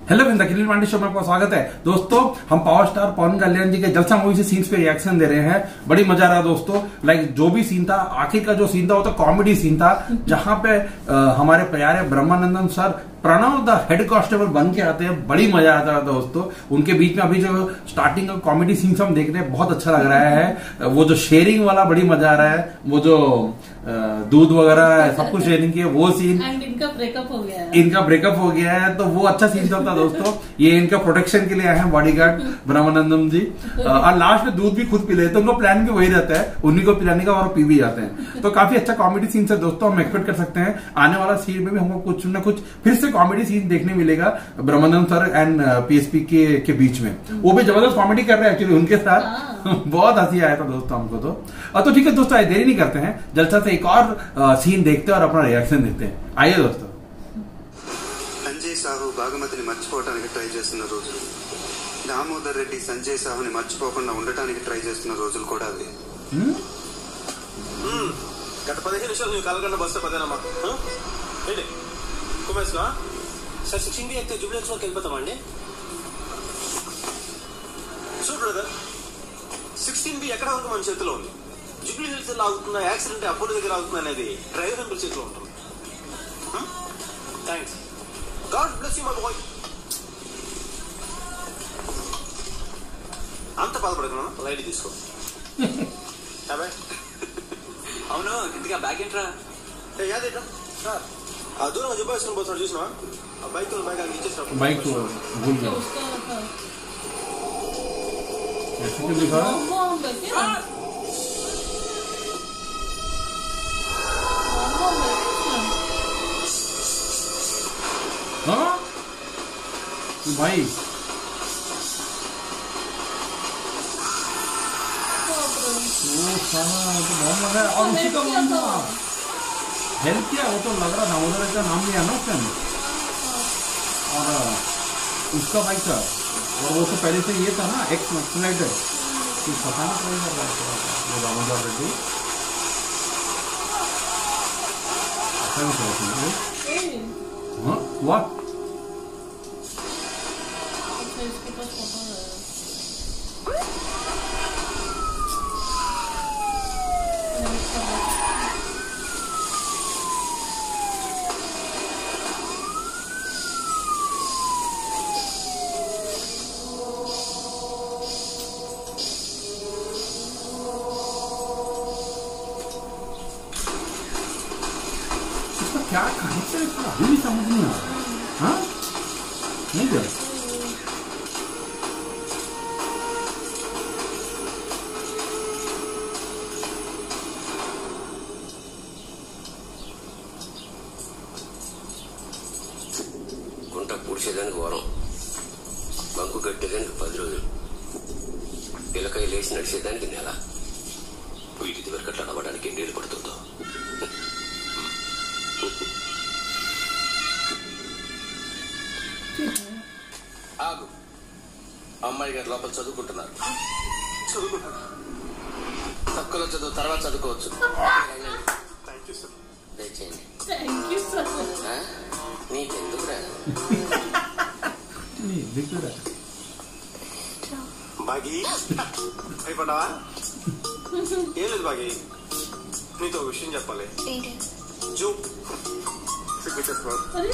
Hello विंदा किलिन Pandey show में आपका स्वागत है दोस्तों हम पावर स्टार पवन कल्याण जी के जलसा मूवी से सीन्स पे रिएक्शन दे रहे हैं बड़ी मजा आ रहा है दोस्तों लाइक जो भी सीन था आखिर का जो सीन था वो तो कॉमेडी सीन था जहां पे अ, हमारे प्यारे Brahmanandan sir Pranav the head constable बन के आते हैं बड़ी मजा आता है दोस्तों उनके बीच में अभी जो स्टार्टिंग का कॉमेडी सीन्स हम देख रहे हैं बहुत अच्छा लग रहा है वो जो शेयरिंग वाला बड़ी मजा आ रहा है वो जो अ, दूध वगैरह सब कुछ शेयरिंग की है वो सीन एंड इनका ब्रेकअप हो गया है इनका ब्रेकअप हो गया है तो वो अच्छा सीन चलता दोस्तों ये इनका प्रोटेक्शन के लिए आए हैं बॉडीगार्ड ब्रह्मानंदम जी अ, और लास्ट में दूध भी खुद पी लेते हैं तो उनका प्लान भी वही रहता है उन्हीं को पिलाने का और पी भी जाते हैं तो काफी अच्छा कॉमेडी सीन है दोस्तों हम एक्सपेक्ट कर सकते हैं आने वाला सीन में भी हमको कुछ ना कुछ फिर से कॉमेडी सीन देखने मिलेगा ब्रह्मानंदम सर एंड पीएसपी के के बीच में वो भी जबरदस्त कॉमेडी कर रहे हैं एक्चुअली उनके साथ बहुत हंसी आया था दोस्तों हमको तो और तो ठीक है दोस्तों आइए देरी नहीं करते हैं जलसा से एक और सीन देखते हैं और अपना रिएक्शन देते हैं आइए दोस्तों సంజయ్ సాహు భాగమతిని మర్చిపోవటానికి ట్రై చేస్తున్న రోజులు దామోదర్ రెడ్డి సంజయ్ సాహుని మర్చిపోకుండా ఉండటానికి ట్రై చేస్తున్న రోజులు కూడా అవి గత పదిహేను నిమిషాలు నువ్వు కలగండ బస్సు పదేనమ్మా ఆ? ఏంటి కుమేస్గా సార్ సిక్స్టీన్ బి అయితే జూబ్లెక్స్ లోకి వెళ్ళిపోతామండి చూడు బ్రదర్ సిక్స్టీన్ బి ఎక్కడ ఉందో మన చేతిలో ఉంది జూబ్లీ హిల్స్ లో ఆగుతున్న యాక్సిడెంట్ అప్పుడు దగ్గర ఆగుతుంది అనేది డ్రైవర్ అంకుల్ చేతిలో ఉంటుంది thanks God bless you my boy అంత బాధపడకున్నా లైట్ తీసుకో అబ్బాయి అవును ఇంతగా బ్యాగ్ ఏంట్రా ఏ యాదేట్రా సార్ ఆ దూరంగా జుబ్బా వేసుకుని పోతున్నాడు చూసినా ఆ బైక్ బైక్ అది ఇచ్చేసిన बाइक को भूल तो गया उसका था ऐसे क्यों दिखा रहा है? मोमो हम बैठे ना मोमो बैठे ना हाँ तो भाई बाप रे। वो साला वो तो बहुत लगा है और उसी का हेल्प किया नाम था। था हेल्प किया वो तो लग रहा था उधर का नाम लिया ना उसने और अ, उसका बाइक था और वो तो पहले से ये था ना एक्स नक्सलाइट तो पता नहीं ट्राई कर रहा था वो दामोदर रेड्डी ऐसा भी था उसमें। ए, हाँ हुआ अच्छा इसके पास फोटो है हेल्प कर रहा है। इसका क्या कनेक्शन है इसका अभी भी समझ नहीं आ रहा हाँ नहीं क्या గుంట పూడ్చేదానికి వరం బంకు కట్టేదానికి పది రోజులు పిలకాయ లేచి నడిచేదానికి నెల వీటి వరకు అట్లా నవ్వడానికి ఎన్నేళ్ళు పడుతుందో ఆగు అమ్మాయి గారు లోపల చదువుకుంటున్నారు చదువుకుంటాను తక్కువలో చదువు తర్వాత చదువుకోవచ్చు థ్యాంక్ యూ సార్ దయచేయండి थैंक यू सर ఆ? నీకెందుకురా नहीं दिख रहा है బాగి అయిపోయావా ఏం లేదు బాగి నీతో ఒక విషయం చెప్పాలి ఏంటి జూ సిగ్గు చేసుకో अरे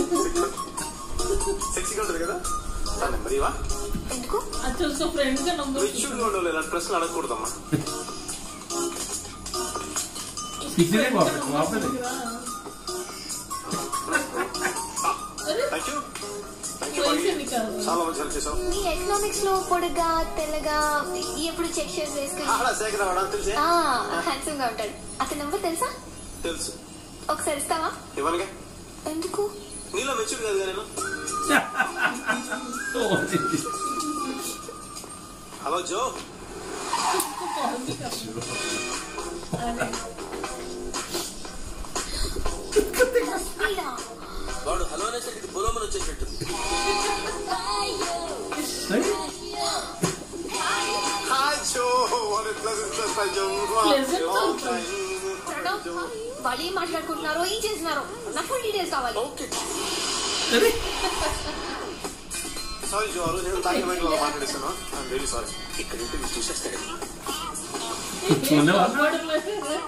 సెక్సీగా ఉంటుంది కదా నా నెంబర్ ఇవా ఎందుకు अच्छा उसका फ्रेंड का नंबर రిచ్యూడ్గా ఉండవు ఇలాంటి ప్రశ్నలు అడగకూడదమ్మా किसी ने वहाँ पे वहाँ पे देख अरे థ్యాంక్ యూ థ్యాంక్ యూ वैसे బాగి निकाल చాలా మంచి హెల్ప్ చేసావు నీ ఎకనామిక్స్ లో పొడుగా తెల్లగా ఎప్పుడు చెక్ షర్ట్స్ వేసుకుని ఆడ శేఖర్ అవడా తెలిసే హ్యాండ్సమ్ గా ఉంటాడు అతని నంబర్ తెలుసా తెలుసు ఒకసారి ఇస్తావా ఇవ్వనుగా ఎందుకు నీలో మెచ్యూర్ కాదు నేను హలో జో अरे వీడా? వాడు హలో అనేసరికి పొలోమని వచ్చేటట్టు सही hi Jo what pleasant surprise Jo Pleasant surprise. Pranav వాళ్ళు ఏం మాట్లాడుకుంటున్నారో ఏం చేస్తున్నారో నాకు ఫుల్ డీటెయిల్స్ కావాలి ఓకే సారీ జోరు నేను తాగిన బయట వాళ్ళు మాట్లాడిస్తాను ఐఎమ్ వెరీ సారీ ఇక్కడ ఉంటే మీరు చూసేస్తాడు చూడనే వాళ్ళు బటర్ఫ్లై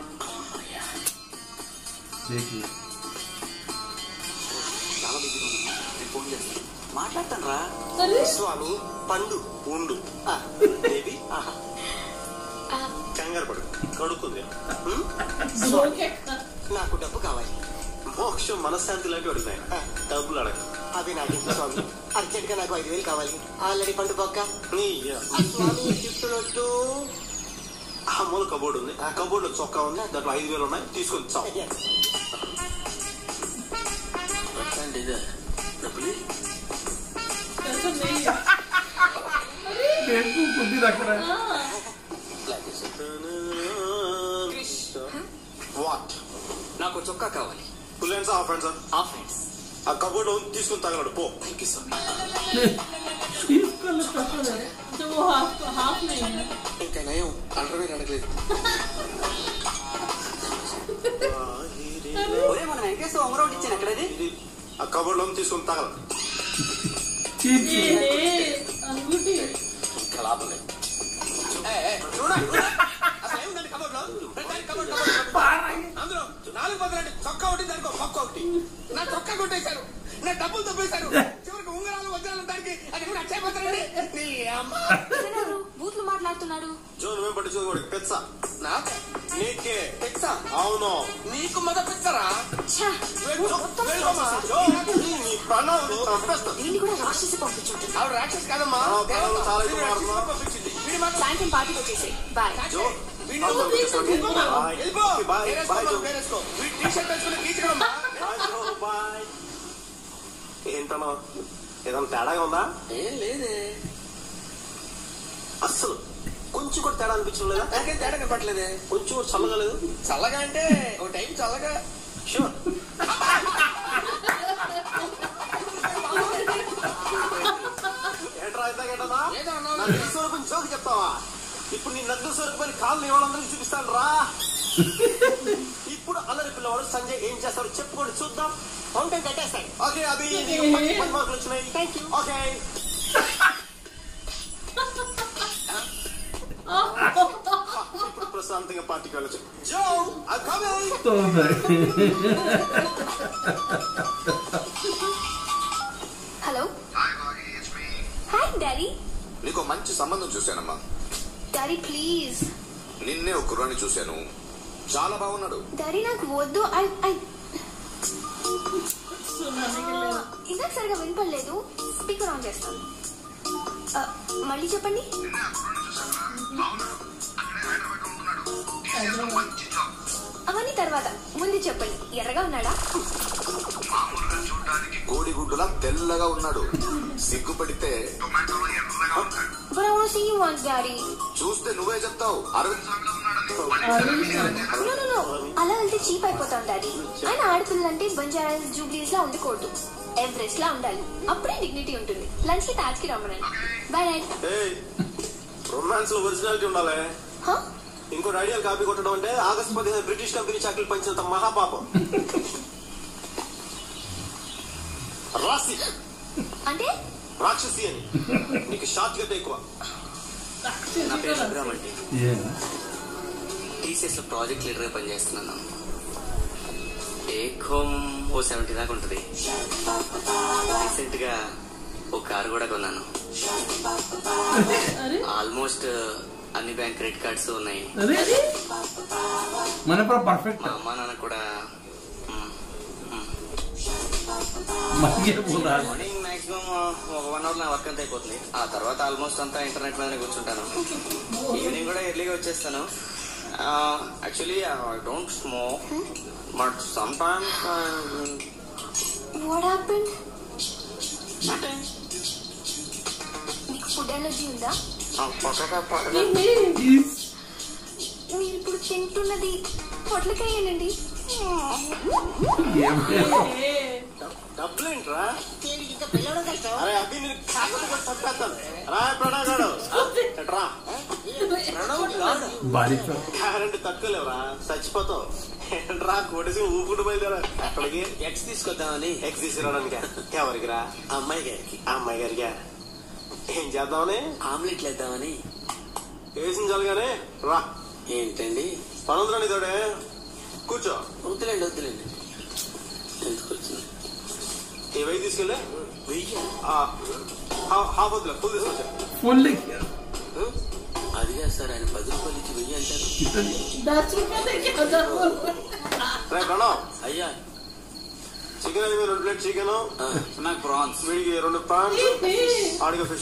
देखिए చాలా బిజీగా ఉన్నా నేను ఫోన్ చేస్తాను మాట్లాడతాను రా అరే స్వామి పండు ఉండు బేబీ ఆహా కంగారు పడు కడుక్కుంది హ్మ్? ఓకే నాకు డబ్బు కావాలి మోక్షం మనశ్శాంతి లాంటి అడుగుతాయి డబ్బులు అడగ అది నాకు ఇంట్లో స్వామి అర్జెంట్ గా నాకు ఐదు వేలు కావాలి ఆల్రెడీ పండు పక్క నీ స్వామి గిఫ్ట్ వద్దు ఆ మూల కబోర్డ్ ఉంది ఆ కబోర్డ్ లో చొక్కా ఉంది దాంట్లో ఐదు వేలు ఉన్నాయి తీసుకొని చావు వస్తాండి ఇదే డబ్బులు కొంచెం నెయ్యి देखो खुद ही रख रहा है వాట్ నాకు చొక్కా కావాలి full hands half hands half hands ఆ కబోర్డ్ లో ఉంది, తీసుకొని తగలడు పో థ్యాంక్ యూ సార్ इसका लगता है जो वो हाफ हाफ नहीं है ఇంకా నయం అండర్వేర్ అడగలేదు ఒరే మన వెంకటేశ్వర ఉంగరం ఇచ్చాను ఎక్కడది ఇది ఆ కబోర్డ్ లో ఉంది, తీసుకొని తగలడు चीज ये है अंगूठी ఇంకా లాభం లేదు అసలు ఏముందండి కబోర్డ్ లో ప్రతిదానికి కబోర్డ్ కబోర్డ్ అందులో నాలుగు పదలండి చొక్కా ఒకటి దానికి ఒక పక్క ఒకటి నా చొక్కా కొట్టేశారు నా డబ్బులు తప్పేశారు చివరికి ఉంగరాలు వజ్రాలు దానికి అది కూడా అక్షయపత్రండి నీ అమ్మ బూత్లు మాట్లాడుతున్నాడు జో నువ్వేం పట్టించుకోకూడదు పెచ్చ నాకు నీకే తెచ్చా అవును నీకు మొదలు పెంచరా ఛా, జో నీ ప్రాణం చంపేస్తా దీన్ని కూడా రాక్షసి పంపించుంటుంది ఆవిడ రాక్షస్ కాదమ్మా ఆ, పర్వాలేదు, చాలా ఎక్కువ వీడు మారుతున్నావు. రాక్షసుని పంపించింది వీడి మాత్రం సాయంత్రం పార్టీకి వచ్చేసాయి బాయ్ జో వీడిని అవును, పంపించేసుకోండి. తీసుకొని వెళ్ళిపో. బాయ్. వెళ్ళిపో. బాయ్, వేరేసుకో, బాయ్, జో. వేరేసుకో. వీడి టీ-షర్ట్ వేసుకుని గీచుకోమ్మా. బాయ్ జో, బాయ్ ఏంటన్నా ఏదైనా తేడాగా ఉందా ఏం లేదే అస్సలు కొంచెం కూడా తేడా అనిపించడం లేదా నాకేం తేడా కనపట్లేదే కొంచెం కూడా చల్లగా లేదు చల్లగా అంటే ఒక టైం చల్లగా షూర్ ఏంట్రా అయితే ఏంటన్నా ఏదో అన్నావు నా నిజ స్వరూపం జోక్ చెప్తావా ఇప్పుడు నీ నగ్న స్వరూపాన్ని కాళ్ళు ఇవ్వాలందరికీ చూపిస్తాను రా ఇప్పుడు అల్లరి పిల్లవాడు సంజయ్ ఏం చేస్తాడో చెప్పుకోండి చూద్దాం ఫౌంటైన్ కట్టేస్తాడు ఓకే అది నీకు పది పది మార్కులు వచ్చినాయి Thank you. ఓకే ఇప్పుడు ప్రశాంతంగా పార్టీకి వెళ్ళచ్చు జో ఐ కమింగ్ तो है హలో హాయ్ డాడీ నీకు మంచి సంబంధం చూశానమ్మా డాడీ ప్లీజ్ నిన్నే ఒక కుర్రాన్ని చూశాను చాలా బాగున్నాడు డాడీ నాకు వద్దు ఐ ఐ सुनाने के लिए ఇందాక సరిగా వినపడలేదు స్పీకర్ ఆన్ చేస్తాను ఆ, మళ్ళీ చెప్పండి అవన్నీ తర్వాత ముందు చెప్పండి ఎర్రగా ఉన్నాడా కోడిగుడ్డులా తెల్లగా ఉన్నాడు సిగ్గుపడితే But I want to see you once, Daddy. చూస్తే నువ్వే చెప్తావు అరవింద్ No, no, no. అలా వెళ్తే చీప్ అయిపోతాం డాడీ ఆయన ఆడపిల్లలంటే బంజారాస్ జూబ్లీస్ లా ఉండకూడదు ఎవరెస్ట్ లా ఉండాలి అప్పుడే డిగ్నిటీ ఉంటుంది లంచ్ కి తాజ్ కి రమ్మనండి బాయ్ డాడ్ ఏయ్ రొమాన్స్ లో ఒరిజినాలిటీ ఉండాలి హా ఇంకోటి ఐడియల్ కాపీ కొట్టడం అంటే ఆగస్ట్ పదిహేను బ్రిటిష్ కంపెనీ చాకరీలు పంచినంత మహాపాపం రాసి అంటే రాక్షసి అని నీకు షార్ట్ గట్ట ఎక్కువ నా పేరు శివరామ్ అండి ये టీసీఎస్ లో ప్రాజెక్ట్ లీడర్ గా పనిచేస్తున్నాను టేక్ హోమ్ ఓ సెవెంటీ దాకా ఉంటుంది రీసెంట్ గా ఓ కారు కూడా కొన్నాను अरे ఆల్మోస్ట్ అన్ని బ్యాంక్ క్రెడిట్ కార్డ్స్ ఉన్నాయి अरे मैंने पूरा परफेक्ट మా అమ్మా నాన్న కూడా మ్, మ్. मैं ये बोल रहा था మార్నింగ్ మాక్సిమం ఒక వన్ అవర్ నా వర్క్ అంతా అయిపోతుంది ఆ తర్వాత ఆల్మోస్ట్ అంతా ఇంటర్నెట్ మీదనే కూర్చుంటాను ఈవినింగ్ కూడా ఎర్లీగా వచ్చేస్తాను actually I don't smoke but sometimes what happened మీకు ఫుడ్ ఎనర్జీ ఉందా इस మీరు ఇప్పుడు తింటున్నది పొట్లకాయేనండి ये ए డబ్బులేంట్రా ఇంకా పిల్లడు కష్టం అరే అభి నేను కాకులు కూడా చంపేస్తాను రా ప్రణవ్ గాడు ఎట్రా बारिश का కరెంట్ తక్కువ లేవురా చచ్చిపోతావు రా కొట్టేసి ఊపుకుంటూ బయలుదేరా ఎక్కడికి ఎక్స్ తీసుకొద్దామని ఎక్స్ తీసుకురావడానికి ఎవరికి రా అమ్మాయి గారికి ఆ అమ్మాయి గారికి ఏం చేద్దామని ఆమ్లెట్లు వేద్దామని వేసిన చాలుగానే రా ఏంటండి పనుందిరా నీతోడే కూర్చో వద్దులేండి వద్దులేండి ఎందుకు వచ్చింది ఈ వెయ్యి తీసుకెళ్ళి వెయ్యి ఆ, హా- హాఫ్ వద్దులే ఫుల్ తీసుకొచ్చా ఫుల్ అది కాదు సార్ ఆయన పది రూపాయలు ఇచ్చి వెయ్యి అంటారు दस रुपया दे के हजार बोल రే ప్రణవ్ అయ్యా చికెన్ అయితే రెండు ప్లేట్ చికెన్ ఆ, నాకు ప్రాన్స్ వీడికి రెండు ప్రాన్స్ ఆడిగా ఫిష్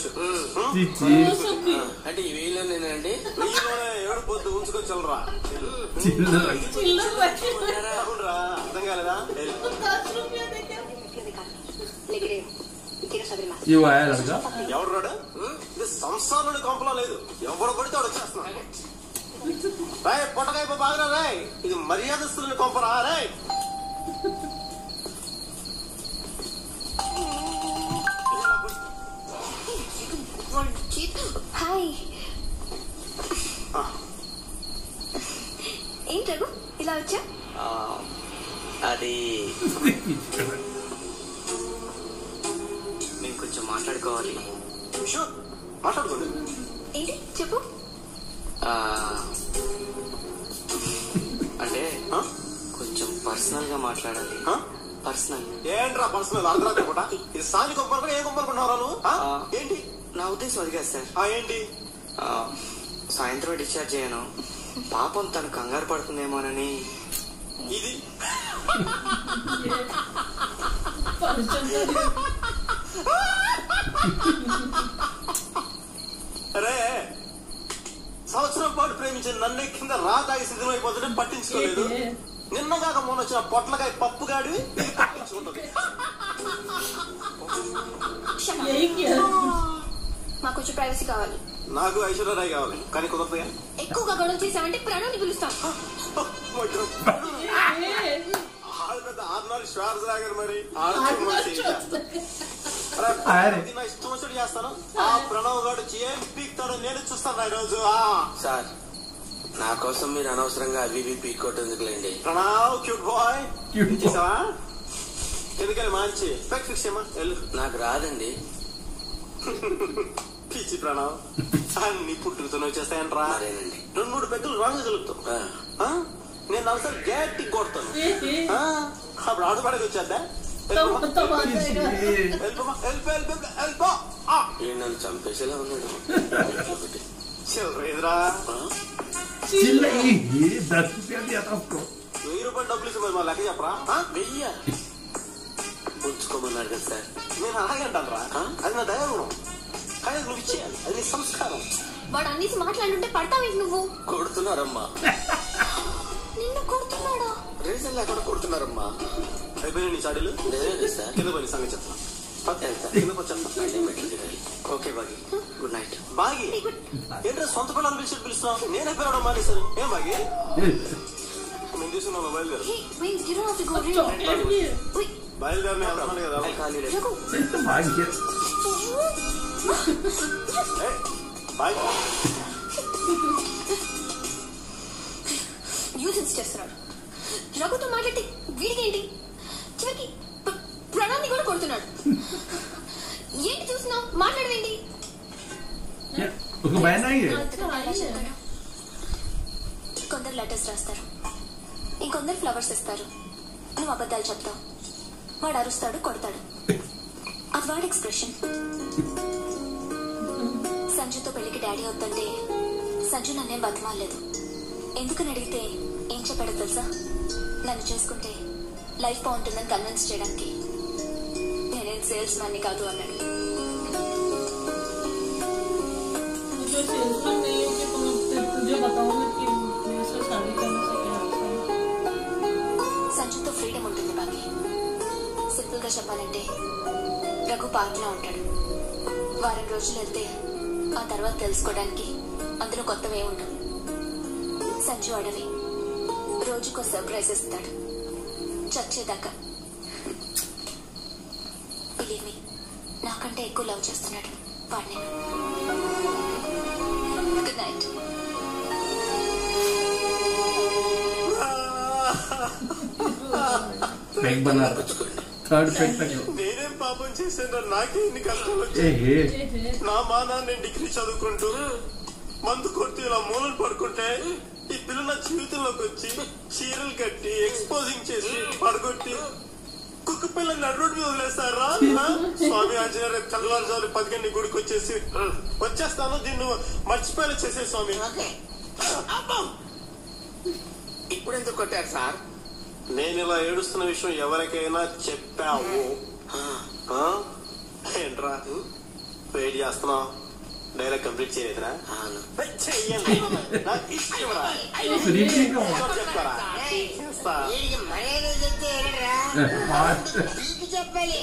అంటే ఈ వెయ్యిలో నేనండి వెయ్యిలోనే ఏడు పొద్దు ఉంచుకొని చల్లరా चिल्लर रखे అవునరా అర్థం కాలేదా दस रुपया दे के లేకపోతే quiero saber más. ये वो आया लड़का ఎవడు రాడు ఇది సంసారంలో కొంపలా లేదు ఎవడు పడితే వాడు వచ్చేస్తున్నాడు రాయ్ పొట్టకాయ బాగా రాయ్ ఇది మర్యాదస్తులని కొంపరా రాయ్ హాయ్ ఏంటి రఘు ఇలా వచ్చా ఆ, అది మేము కొంచెం మాట్లాడుకోవాలి షూర్ మాట్లాడుకోండి ఏంటి చెప్పు ఆ, అంటే ఆ? కొంచెం పర్సనల్ గా మాట్లాడాలి ఆ? పర్సనల్ ఏంట్రా పర్సనల్ అర్ధరాత్రి పూట ఇది సాని కొంపనుకుని ఏ కొంపనుకున్నారా నువ్వు ఆ? ఆ. ఏంటి నా ఉద్దేశం అది కాదు సార్ ఆ ఏంటి ఆ, సాయంత్రం డిశ్చార్జ్ చేయను పాపం తను కంగారు పడుతుందేమోనని ఇది అరే సంవత్సరం పాటు ప్రేమించిన నన్నే కింద రాతాయి సిద్ధం అయిపోతుంటే పట్టించుకోలేదు నిన్నగాక మొన్న వచ్చిన పొట్లకాయ పప్పు గాడివి ఇది పట్టించుకుంటుంది यही किया మాకు కొంచెం ప్రైవసీ కావాలి నాకు ఐశ్వర్యరాయ్ కావాలి కానీ కుదరదుగా ఎక్కువగా గొడవ చేసామంటే ప్రణవ్ని పిలుస్తాం ఆడు పెద్ద ఆర్నాల్డ్ శ్వార్జ్ లాగారు మరి ఆడు మనిషి ఇంకా. అరే, అరే. నా ఇష్టం వచ్చినట్టు చేస్తాను ఆ ప్రణవ్ గారు వచ్చి ఏం పీక్తాడో నేను చూస్తాను ఈ రోజు ఆ సార్ నా కోసం మీరు అనవసరంగా అవి ఇవి పీక్కోవటం ఎందుకులేండి Pranav cute boy Cute boy. చేసావా ఎందుకని మంచి పెక్ ఫిక్స్ చేయమా వెళ్ళు నాకు రాదండి పిచ్చి ప్రణవ్ అన్ని పుట్టుకుతూనే వచ్చేస్తాయంట్రా మరేనండి రెండు మూడు పెగ్గులు రాంగ్ కలుగుతావు ఆ, ఆ? నేను నలసరి గట్టి కొడతాను ఆ? అప్పుడు ఆడుపడకి వచ్చేద్దా तब तब आ जाएगा వెళ్ళిపో వెళ్ళిపో వెళ్ళిపో వెళ్ళిపో ఆ! ఈయన నన్ను చంపేసేలా ఉన్నాడు ఒకటి. చిల్లర ఎదురా ఆ? चिल्ला ये ये दस रुपया दिया था उसको వెయ్యి రూపాయలు డబ్బులు ఇచ్చి మరి మా లెక్క చెప్పరా ఆ? వెయ్యా ఉంచుకోమన్నారు కదా సార్ నేను అలాగే అంటానురా ఆ? అది నా దయాగుణం కానీ నువ్వు ఇచ్చేయాలి అది నీ సంస్కారం వాడు అన్నిసి మాట్లాడుంటే పడతావేంటి నువ్వు కొడుతున్నారమ్మా నిన్ను కొడుతున్నాడా రీజన్ లేకుండా కొడుతున్నారమ్మా అయిపోయినా నీ చాడీలు లేదు సార్ కింద పోయి సంగతి చెప్తా వెళ్తా. కింద వచ్చేస్తా మళ్ళీ మెట్లు దిగాలి. Okay Bagi good night Bagi ఏంటో సొంత పిల్లలు పిలిచి పిలుస్తున్నావు నేనే పిలవడం మానేశాను ఏం బాగి మేము తీసుకున్నాం బయలుదేరు hey wait you don't have to go chocolate भी है ఉయ్ బయలుదేరిన వెళ్తున్నాను కదా ఖాళీ లేదు రఘు भाग गया ఏ, బాయ్ యూజెన్స్ చేస్తున్నాడు రఘుతో మాట్లాడితే వీడికేంటి చివరికి ప్ర- ప్రణవ్ని కూడా కొడుతున్నాడు ఏంటి చూస్తున్నావు మాట్లాడవేంటి क्या उसको बहना ही है కొందరు లెటర్స్ రాస్తారు ఇంకొందరు ఫ్లవర్స్ ఇస్తారు నువ్వు అబద్ధాలు చెప్తావు వాడు అరుస్తాడు కొడతాడు అది వాడి ఎక్స్ప్రెషన్ సంజుతో పెళ్లికి డాడీ వద్దంటే సంజు నన్నేం బతమాలేదు ఎందుకని అడిగితే ఏం చెప్పాడో తెలుసా నన్ను చేసుకుంటే లైఫ్ బాగుంటుందని కన్విన్స్ చేయడానికి నేనేం సేల్స్ మ్యాన్ని కాదు అన్నాడు मुझे सेल्समैन नहीं है कि तुम तुझे बताऊंगी कि मेरे से शादी करने से क्या होता है సంజుతో ఫ్రీడమ్ ఉంటుంది బాకి సింపుల్ గా చెప్పాలంటే రఘు పార్క్ లో ఉంటాడు వారం రోజులు వెళ్తే ఆ తర్వాత తెలుసుకోవడానికి అందులో కొత్తవే ఉండవు సంజు అడవి రోజుకో సర్ప్రైజ్ ఇస్తాడు చచ్చేదాకా బిలీవ్ మీ నాకంటే ఎక్కువ లవ్ చేస్తున్నాడు వాడు నేను గుడ్ నైట్ पैक बना थर्ड पैक तक నేనేం పాపం చేసిన నాకే ఇన్ని కష్టాలు ఏ వచ్చాయి హే నా మానా నేను డిగ్రీ చదువుకుంటూ మందు కొడుతూ ఇలా మూలలు పడుకుంటే ఈ పిల్ల నా జీవితంలోకి వచ్చి చీరలు కట్టి ఎక్స్పోజింగ్ చేసి పడగొట్టి కుక్క పిల్ల నడుడు మీద వదిలేస్తారా ఆ? స్వామి ఆంజనేయ రేపు తెల్లవారుజాము పది గంటల గుడికి వచ్చేసి వచ్చేస్తాను దీన్ని మర్చిపోయేలా చేసే స్వామి ఇప్పుడు ఎందుకు కొట్టారు సార్ నేను ఇలా ఏడుస్తున్న విషయం ఎవరికైనా చెప్పావు ఆ? ఏంట్రా వెయిట్ చేస్తున్నావు డైలాగ్ కంప్లీట్ చేయలేదురా అవును. చెయ్యండి నాకు ఇష్టంరా రీపీట్ చెప్తారా చేస్తా. వీడికి మర్యాద చెప్తే ఏంట్రా? పీకి చెప్పాలి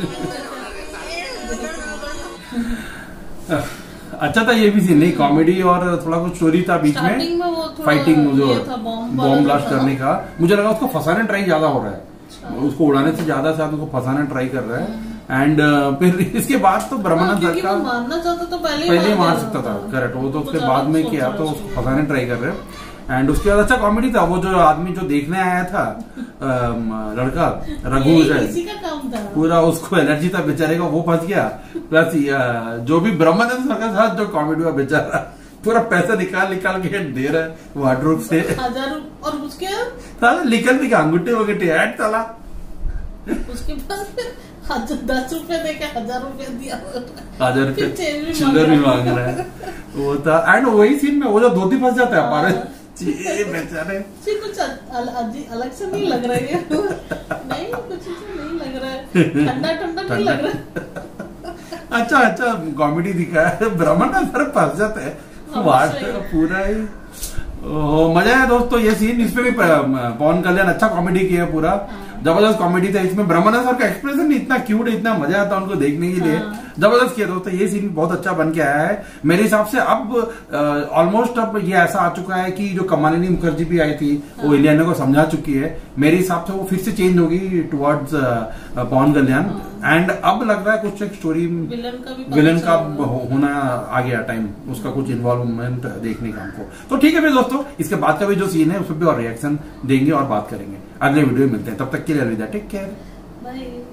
अच्छा था ये भी सीन नहीं कॉमेडी और थोड़ा कुछ स्टोरी था बीच में Starting में वो थोड़ा फाइटिंग जो ये था, bomb वाला बॉम्ब जो ब्लास्ट था। करने का मुझे लगा उसको फंसाने ट्राई ज्यादा हो रहा है उसको उड़ाने से ज्यादा शायद उसको फंसाने ट्राई कर रहा है एंड फिर इसके बाद तो हाँ, ब्रह्मानंद क्योंकि सर का वो मारना चाहता तो पहले ही पहले ही मार देना सकता था करेक्ट वो तो वो उसके ज्यादा बाद में सोच किया रहा तो था। उसको फंसाने ट्राई कर रहे हैं एंड उसके बाद अच्छा कॉमेडी था वो जो आदमी जो देखने आया था अम, लड़का रघु यही शायद इसी का काम था पूरा उसको एनर्जी था बेचारे का वो फंस गया प्लस जो भी ब्रह्मानंद सर का साथ जो कॉमेडी हुआ बेचारा पूरा पैसा निकाल निकाल के दे रहा है वार्डरोब से हजार रु- और उसके साला निकल भी गया अंगूठे वगैरह ऐड साला उसके पास फिर हजार दस रुपए दे के हजार रुपए दिया हजार फिर रुपए change भी चिल्लर भी मांग मांग रहा है वो था एंड वही सीन में वो जो धोती फंस जाता है हाँ। हमारे ये बेचारे जी कुछ अल, अजी- अलग से नहीं लग रहा है नहीं कुछ ऐसा नहीं लग रहा है ठंडा ठंडा नहीं लग रहा है अच्छा अच्छा कॉमेडी दिखा है ब्राह्मण सर फंस जाता है हाँ, वाट सही है। पूरा ही ओ, मजा है दोस्तों ये सीन इसमें भी प- पवन कल्याण अच्छा कॉमेडी किया पूरा जबरदस्त कॉमेडी था इसमें ब्रह्मानंद सर का एक्सप्रेशन इतना क्यूट इतना मजा आता उनको देखने के लिए हाँ। जबरदस्त किया दोस्तों ये सीन बहुत अच्छा बन के आया है मेरे हिसाब से अब ऑलमोस्ट अब ये ऐसा आ चुका है कि जो कमालिनी मुखर्जी भी आई थी वो हाँ। इलियाना को समझा चुकी है मेरे हिसाब से वो फिर से चेंज होगी टुवर्ड्स पवन कल्याण एंड अब लग रहा है कुछ एक स्टोरी विलन का भी पता विलन का चल रहा है। हो- होना आ गया टाइम उसका कुछ इन्वॉल्वमेंट देखने का हमको तो ठीक है फिर दोस्तों इसके बाद का भी जो सीन है उस पर भी और रिएक्शन देंगे और बात करेंगे अगले वीडियो में मिलते हैं तब तक के लिए अलविदा टेक केयर बाय